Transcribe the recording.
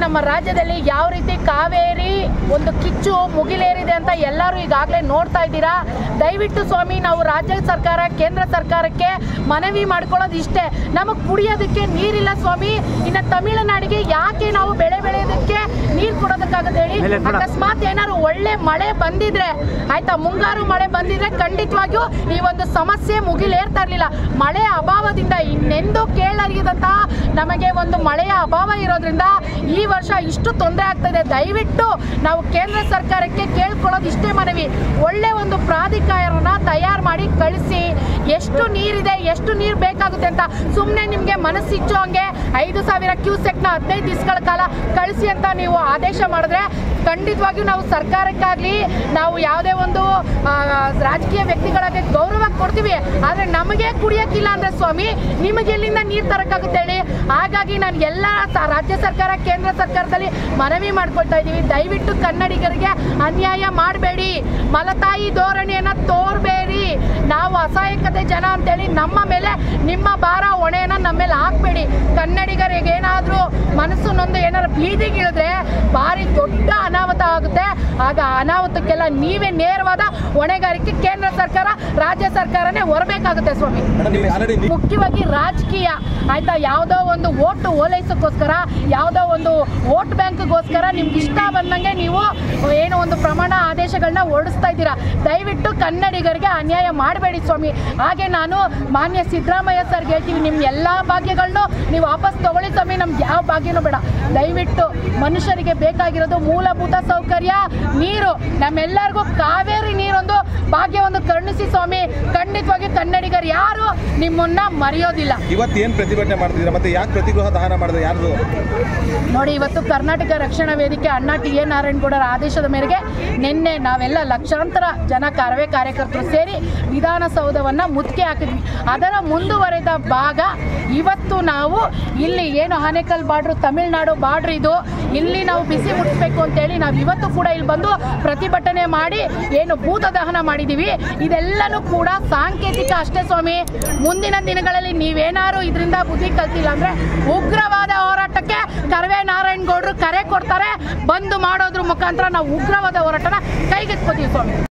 ನಮ್ಮ ರಾಜ್ಯದಲ್ಲಿ ಯಾವ ರೀತಿ ಕಾವೇರಿ ಒಂದು ಕಿಚ್ಚು ಮುಗಿಲೇರಿದೆ ಅಂತ ಎಲ್ಲರೂ ಈಗಾಗಲೇ ನೋಡ್ತಾ ಇದ್ದೀರಾ ದಯವಿಟ್ಟು ಸ್ವಾಮಿ ನಾವು ರಾಜ್ಯ ಸರ್ಕಾರ ಕೇಂದ್ರ ಸರ್ಕಾರಕ್ಕೆ ಮನವಿ ಮಾಡ್ಕೊಳ್ಳೋದು ಇಷ್ಟೇ ನಮಗೆ ಕುಡಿಯೋದಕ್ಕೆ ನೀರಿಲ್ಲ ಸ್ವಾಮಿ ಇನ್ನು ತಮಿಳುನಾಡಿಗೆ ಯಾಕೆ ನಾವು ಬೆಳೆ ಬೆಳೆಯೋದಕ್ಕೆ ನೀರು ಕೊಡೋದಕ್ಕಾಗತ್ತೆ ಹೇಳಿ ಅಕಸ್ಮಾತ್ ಏನಾದ್ರು ಒಳ್ಳೆ ಮಳೆ ಬಂದಿದ್ರೆ ಆಯ್ತಾ ಮುಂಗಾರು ಮಳೆ ಬಂದಿದ್ರೆ ಖಂಡಿತವಾಗಿಯೂ ಈ ಒಂದು ಸಮಸ್ಯೆ ಮುಗಿಲೇರ್ತಾ ಇರಲಿಲ್ಲ ಮಳೆ ಅಭಾವದಿಂದ ಇನ್ನೆಂದೂ ಕೇಳರಿಯದಂತಹ ನಮಗೆ ಒಂದು ಮಳೆಯ ಅಭಾವ ಇರೋದ್ರಿಂದ ಈ ವರ್ಷ ಇಷ್ಟು ತೊಂದರೆ ಆಗ್ತದೆ ದಯವಿಟ್ಟು ನಾವು ಕೇಂದ್ರ ಸರ್ಕಾರಕ್ಕೆ ಕೇಳ್ಕೊಳ್ಳೋದು ಇಷ್ಟೇ ಮನವಿ ಒಳ್ಳೆ ಒಂದು ಪ್ರಾಧಿಕಾರನ ತಯಾರು ಮಾಡಿ ಕಳಿಸಿ ಎಷ್ಟು ನೀರಿದೆ ಎಷ್ಟು ನೀರು ಬೇಕಾಗುತ್ತೆ ಅಂತ ಸುಮ್ಮನೆ ನಿಮಗೆ ಮನಸ್ಸಿಚ್ಚೋ ಹಂಗೆ ಐದು ಸಾವಿರ ಕ್ಯೂಸೆಕ್ನ ಹದಿನೈದು ದಿವಸಗಳ ಕಾಲ ಕಳಿಸಿ ಅಂತ ನೀವು ಆದೇಶ ಮಾಡಿದ್ರೆ ಖಂಡಿತವಾಗಿಯೂ ನಾವು ಸರ್ಕಾರಕ್ಕಾಗಲಿ ನಾವು ಯಾವುದೇ ಒಂದು ಆ, ರಾಜಕೀಯ ವ್ಯಕ್ತಿಗಳಿಗೆ ಗೌರವ ಕೊಡ್ತೀವಿ ಆದರೆ ನಮಗೆ ಕುಡಿಯೋಕ್ಕಿಲ್ಲ ಅಂದರೆ ಸ್ವಾಮಿ ನಿಮಗೆ ಎಲ್ಲಿಂದ ನೀರು ತರಕ್ಕಾಗುತ್ತೆ ಹೇಳಿ ಹಾಗಾಗಿ ನಾನು ಎಲ್ಲ ಸ- ರಾಜ್ಯ ಸರ್ಕಾರ ಕೇಂದ್ರ ಸರ್ಕಾರದಲ್ಲಿ ಮನವಿ ಮಾಡ್ಕೊಳ್ತಾ ಇದ್ದೀವಿ ದಯವಿಟ್ಟು ಕನ್ನಡಿಗರಿಗೆ ಅನ್ಯಾಯ ಮಾಡಬೇಡಿ ಮಲತಾಯಿ ಧೋರಣೆಯನ್ನು ತೋರಬೇಡಿ ನಾವು ಅಸಹಾಯಕತೆ ಜನ ಅಂತೇಳಿ ನಮ್ಮ ಮೇಲೆ ನಿಮ್ಮ ಭಾರ ಹೊಣೆಯನ್ನ ನಮ್ಮ ಮೇಲೆ ಹಾಕ್ಬೇಡಿ ಕನ್ನಡಿಗರಿಗೆ ಏನಾದರೂ ಮನಸ್ಸು ನೊಂದು ಏನಾದ್ರು ಬೀದಿಗಿಳಿದ್ರೆ ಭಾರಿ ದೊಡ್ಡ ಅನಾಹುತ ಆಗುತ್ತೆ ಆಗ ಆ ಅನಾಹುತಕ್ಕೆಲ್ಲ ನೀವೇ ನೇರವಾದ ಹೊಣೆಗಾರಿಕೆ ಕೇಂದ್ರ ಸರ್ಕಾರ ರಾಜ್ಯ ಸರ್ಕಾರನೇ ಹೊರಬೇಕಾಗುತ್ತೆ ಸ್ವಾಮಿ ಆಲ್ರೆಡಿ ಮುಖ್ಯವಾಗಿ ರಾಜಕೀಯ ಆಯ್ತಾ ಯಾವುದೋ ಒಂದು ಓಟು ಓಲೈಸೋಕ್ಕೋಸ್ಕರ ಯಾವುದೋ ಒಂದು ವೋಟ್ ಬ್ಯಾಂಕ್ಗೋಸ್ಕರ ನಿಮ್ಗೆ ಇಷ್ಟ ಬಂದಂಗೆ ನೀವು ಏನೋ ಒಂದು ಪ್ರಮಾಣ ಆದೇಶಗಳನ್ನ ಹೊರಡಿಸ್ತಾ ಇದ್ದೀರಾ ದಯವಿಟ್ಟು ಕನ್ನಡಿಗರಿಗೆ ಅನ್ಯಾಯ ಮಾಡಬೇಡಿ ಸ್ವಾಮಿ ಹಾಗೆ ನಾನು ಮಾನ್ಯ ಸಿದ್ದರಾಮಯ್ಯ ಸರ್ಗೆ ಹೇಳ್ತೀವಿ ನಿಮ್ಮ ಎಲ್ಲ ಭಾಗ್ಯಗಳನ್ನು ನೀವು ವಾಪಸ್ ತಗೊಳ್ಳಿ ಸ್ವಾಮಿ ನಮ್ಗೆ ಯಾವ ಭಾಗ್ಯನೂ ಬೇಡ ದಯವಿಟ್ಟು ಮನುಷ್ಯರಿಗೆ ಬೇಕಾಗಿರೋದು ಮೂಲಭೂತ ಸೌಕರ್ಯ ನೀರು ನಮ್ಮೆಲ್ಲರಿಗೂ ಕಾವೇರಿ ನೀರೊಂದು ಭಾಗ್ಯವನ್ನು ಕರುಣಿಸಿ ಸ್ವಾಮಿ ಖಂಡಿತವಾಗಿ ಕನ್ನಡಿಗರು ಯಾರು ನಿಮ್ಮನ್ನ ಮರೆಯೋದಿಲ್ಲ ಇವತ್ತೇನ್ ಪ್ರತಿಭಟನೆ ಮಾಡ್ತಿದ್ದೀರಾ ಮತ್ತೆ ಯಾಕೆ ಪ್ರತಿಗೃಹ ದಹನ ಮಾಡಿದ್ರೆ ಯಾರ್ದು ನೋಡಿ ಇವತ್ತು ಕರ್ನಾಟಕ ರಕ್ಷಣಾ ವೇದಿಕೆ ಅಣ್ಣಾ ಟಿ ಎ ನಾರಾಯಣಗೌಡರ ಆದೇಶದ ಮೇರೆಗೆ ನಿನ್ನೆ ನಾವೆಲ್ಲ ಲಕ್ಷಾಂತರ ಜನ ಕರವೇ ಕಾರ್ಯಕರ್ತರು ಸೇರಿ ವಿಧಾನಸೌಧವನ್ನು ಮುತ್ತಿಗೆ ಹಾಕಿದ್ವಿ ಅದರ ಮುಂದುವರೆದ ಭಾಗ ಇವತ್ತು ನಾವು ಇಲ್ಲಿ ಏನು ಆನೇಕಲ್ ಬಾರ್ಡ್ರು ತಮಿಳ್ನಾಡು ಬಾರ್ಡ್ರ್ ಇದು ಇಲ್ಲಿ ನಾವು ಬಿಸಿ ಮುಟ್ಟಿಸ್ಬೇಕು ಅಂತೇಳಿ ನಾವು ಇವತ್ತು ಕೂಡ ಇಲ್ಲಿ ಬಂದು ಪ್ರತಿಭಟನೆ ಮಾಡಿ ಏನು ಭೂತ ದಹನ ಮಾಡಿದ್ದೀವಿ ಇದೆಲ್ಲನೂ ಕೂಡ ಸಾಂಕೇತಿಕ ಅಷ್ಟೇ ಸ್ವಾಮಿ ಮುಂದಿನ ದಿನಗಳಲ್ಲಿ ನೀವೇನಾದ್ರು ಇದರಿಂದ ಬುದ್ಧಿ ಕಲ್ತಿಲ್ಲ ಅಂದ್ರೆ ಉಗ್ರವಾದ ಹೋರಾಟಕ್ಕೆ ಕರವೇ ನಾರಾಯಣಗೌಡರು ಕರೆ ಕೊಡ್ತಾರೆ ಬಂದು ಮಾಡೋದ್ರ ಮುಖಾಂತರ ನಾವು ಉಗ್ರವಾದ ಹೋರಾಟನ ಕೈಗೆತ್ಕೋತೀವಿ ಸ್ವಾಮಿ